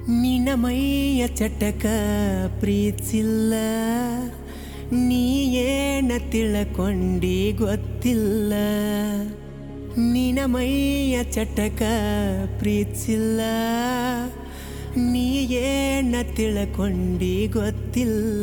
ನಿನ್ನ ಮೈಯ ಚಟಕ ಪ್ರೀತಿಸಿಲ್ಲ ನೀ ಏನ ತಿಳ್ಕೊಂಡಿ ಗೊತ್ತಿಲ್ಲ ನಿನ್ನ ಮೈಯ ಚಟಕ ಪ್ರೀತಿಸಿಲ್ಲ ನೀ ಏನ ತಿಳ್ಕೊಂಡಿ ಗೊತ್ತಿಲ್ಲ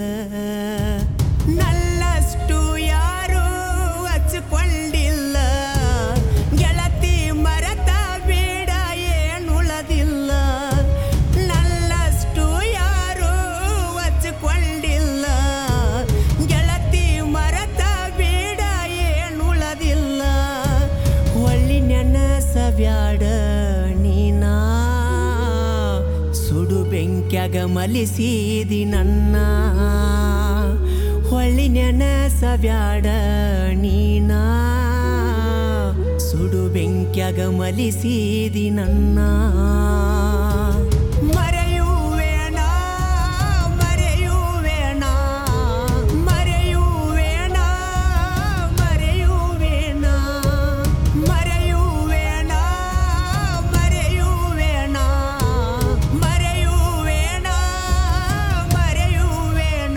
ನಲ್ಲಷ್ಟು ಯಾರೂ ಹಚ್ಕೊಂಡಿಲ್ಲ ಗೆಳತಿ ಮರತ ಬೇಡ ಏನುಳದಿಲ್ಲ ನಲ್ಲಷ್ಟು ಯಾರೂ ಹಚ್ಕೊಂಡಿಲ್ಲ ಗೆಳತಿ ಮರತ ಬೇಡ ಏನುಳದಿಲ್ಲ ಒಳ್ಳಿ ನೆನಸಬ್ಯಾಡ ನೀನಾ ಸುಡು ಬೆಂಕ್ಯಾಗ ಮಲಿಸಿದಿ ನನ್ನ ಹೊಳ್ಳಿ ನೆನಸಬ್ಯಾಡ ನೀನಾ ಸುಡು ಬೆಂಕ್ಯಾಗ ಮಲಿಸಿದಿ ನನ್ನ ಮರೆಯುವೇಣ ಮರೆಯುವೇಣ ಮರೆಯುವೇಣ ಮರೆಯುವೇಣ ಮರೆಯುವೇಣ ಮರೆಯುವೇಣ ಮರೆಯುವೇಣ ಮರೆಯುವೇಣ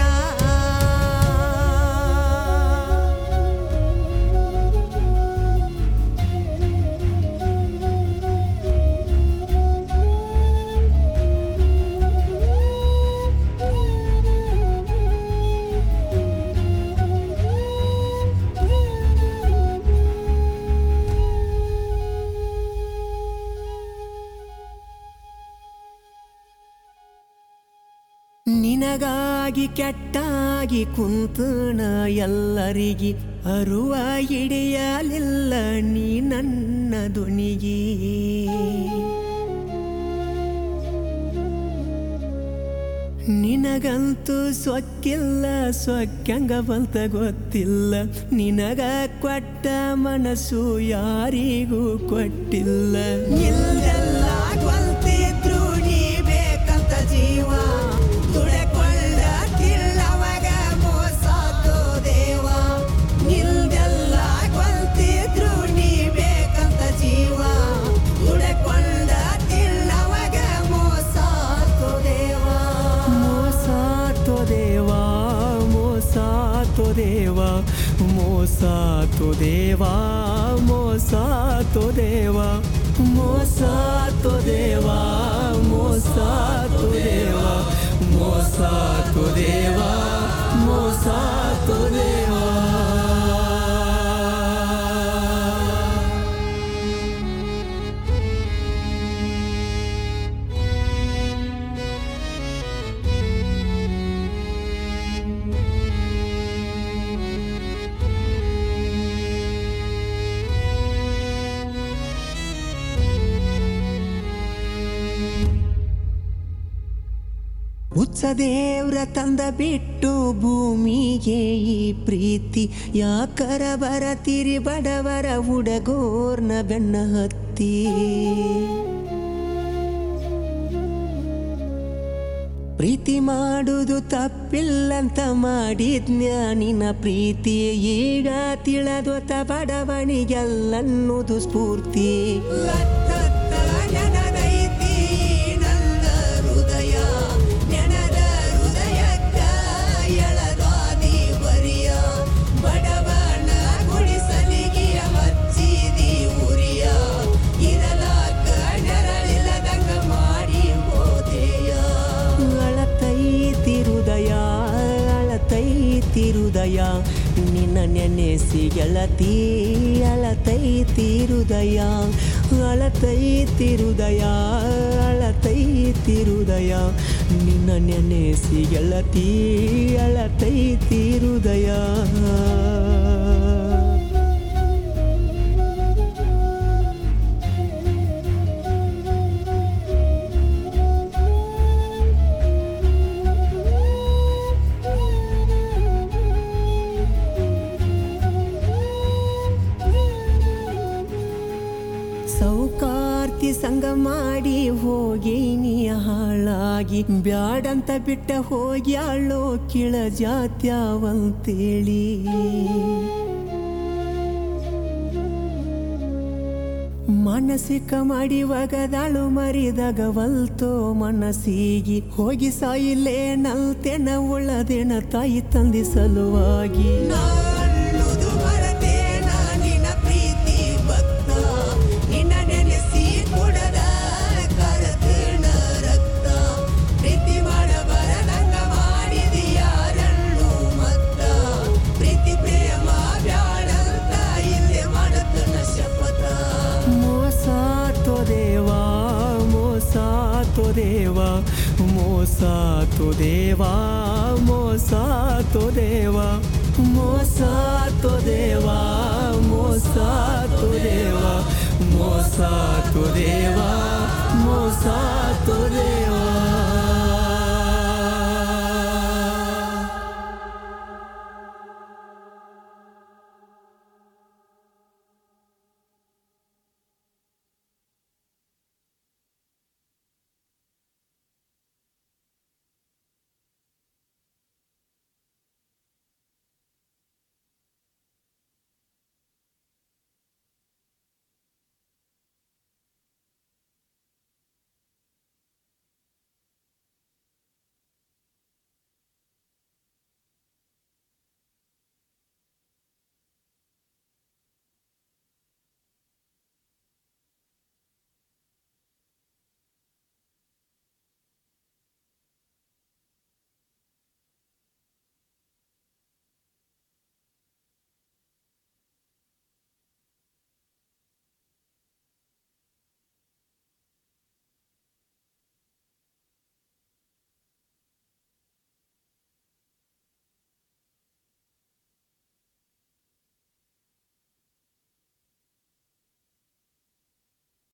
ನಿನಗಾಗಿ ಕೆಟ್ಟಾಗಿ ಕುಂತನ ಎಲ್ಲರಿಗೆ ಅರುವ ಹಿಡಿಯಲಿಲ್ಲ ನೀ ನನ್ನ ಧ್ವನಿಗೆ ನಿನಗಂತೂ ಸೊಕ್ಕಿಲ್ಲ ಸೊಕ್ಕಂಗ ಬಂತ ಗೊತ್ತಿಲ್ಲ ನಿನಗ ಕೊಟ್ಟ ಮನಸ್ಸು ಯಾರಿಗೂ ಕೊಟ್ಟಿಲ್ಲ ಇಲ್ಲೆಲ್ಲ ಕೊಲ್ತಿದ್ರು ನೀ ಬೇಕಂತ ಜೀವ ತುಳೆಕೊಳ್ಳ ತಿಳ್ಳವಾಗ ಮೋಸಾದೋ ದೇವ ನಿಲ್ದೆಲ್ಲ ಕೊಲ್ತಿದ್ರು ನೀ ಬೇಕಂತ ಜೀವ ತುಳೆಕೊಂಡ ತಿಳ್ಳವಾಗ ಮೋಸಾದೋ ದೇವ ಮೋಸಾತೋ ದೇವ ಮೋಸಾತೋ ದೇವ ಮೋಸಾತೋ ದೇವ ಮೋಸಾತೋ ದೇವ ಮೋಸಾತೋ ದೇವ ಮೋಸಾತೋ ದೇವ ಮೋಸಾತೋ ದೇವ ಮೋಸಾತೋ ದೇವ ಹುಚ್ಚ ದೇವ್ರ ತಂದ ಬಿಟ್ಟು ಭೂಮಿಗೆ ಈ ಪ್ರೀತಿ ಯಾಕರ ಬರತಿರಿ ಬಡವರ ಹುಡಗೋರ್ನ ಬೆನ್ನ ಹತ್ತಿ ಪ್ರೀತಿ ಮಾಡುದು ತಪ್ಪಿಲ್ಲಂತ ಮಾಡಿದ್ನ್ಯ ನಿನ್ನ ಪ್ರೀತಿ ಈಗ ತಿಳದೊತ ಬಡವಣಿಗೆಲ್ಲನ್ನುದು ಸ್ಫೂರ್ತಿ ಲತ್ತತ್ತ ನೆನದೈತಿ ನನ್ನ ಹೃದಯ ನೆನದ ಹೃದಯಕ್ಕ ಎಳದಾದಿ ಬರಿಯ ಬಡವನ ಗುಡಿಸಲಿಗೆ ಹಚ್ಚಿದಿ ಉರಿಯ ಇರಲಾಕ ನೆರಳಿಲ್ಲದಂಗ ಮಾಡಿ ಹೋದೆಯ ಅಳತೈತಿ ಹೃದಯ ಅಳತೈತಿ ಹೃದಯ ನಿನ್ನ ನೆನೆಸಿ ಗೆಳತಿ ಅಳತೈತಿ ಹೃದಯ ಅಳತೈತಿ ಹೃದಯ ಅಳತೈತಿ ಹೃದಯ ನಿನ್ನ ನೆನೆಸಿ ಗೆಳತಿ ಅಳತೈತಿ ಹೃದಯ ಸೌಕಾರ್ತಿ ಸಂಗ ಮಾಡಿ ಹೋಗಿ ನೀ ಹಾಳಾಗಿ ಬ್ಯಾಡಂತ ಬಿಟ್ಟ ಹೋಗ್ಯಾಳೋ ಕಿಳ ಜಾತ್ಯಾವಂತೇಳಿ ಮಾನಸಿಕ ಮಾಡಿ ಒಗದಾಳು ಮರಿದಾಗ ವಲ್ತೋ ಮನಸ್ಸಿಗಿ ಹೋಗಿ ಸಾಯಿಲ್ಲೇ ನಲ್ತೆನ ಉಳದೇನ ತಾಯಿ ತಂದಿ ಸಲುವಾಗಿ ನಾನುದು ಮರೆತೇನ ನಿನ್ನ ಪ್ರೀತಿ ಭಕ್ತ ನಿನ್ನ ನೆನೆಸಿ ಕೊಡದ ಕರತೇನ ರಕ್ತ ಪ್ರೀತಿ ಮಾಡಬರ ನಂಗ ಮಾಡಿದೆಯಾರನ್ನು ಮತ್ತ ಪ್ರೀತಿ ಪ್ರೇಮ ಬ್ಯಾಡಂತ ಇಲ್ಲೇ ಮಾಡತನ ಶಪಥ ಮೋಸ ತೋ ದೇವಾ ಮೋಸ ತೋ ದೇವಾ ಮೋಸ ತೋ ದೇವಾ ಮೋಸ ತೋ ದೇವಾ ಮೋಸ ತೋ ದೇವಾ ಮೋಸ ತೋ ದೇವಾ ಮೋಸ ತೋ ದೇವಾ ಮೋಸ ತೋ ದೇವಾ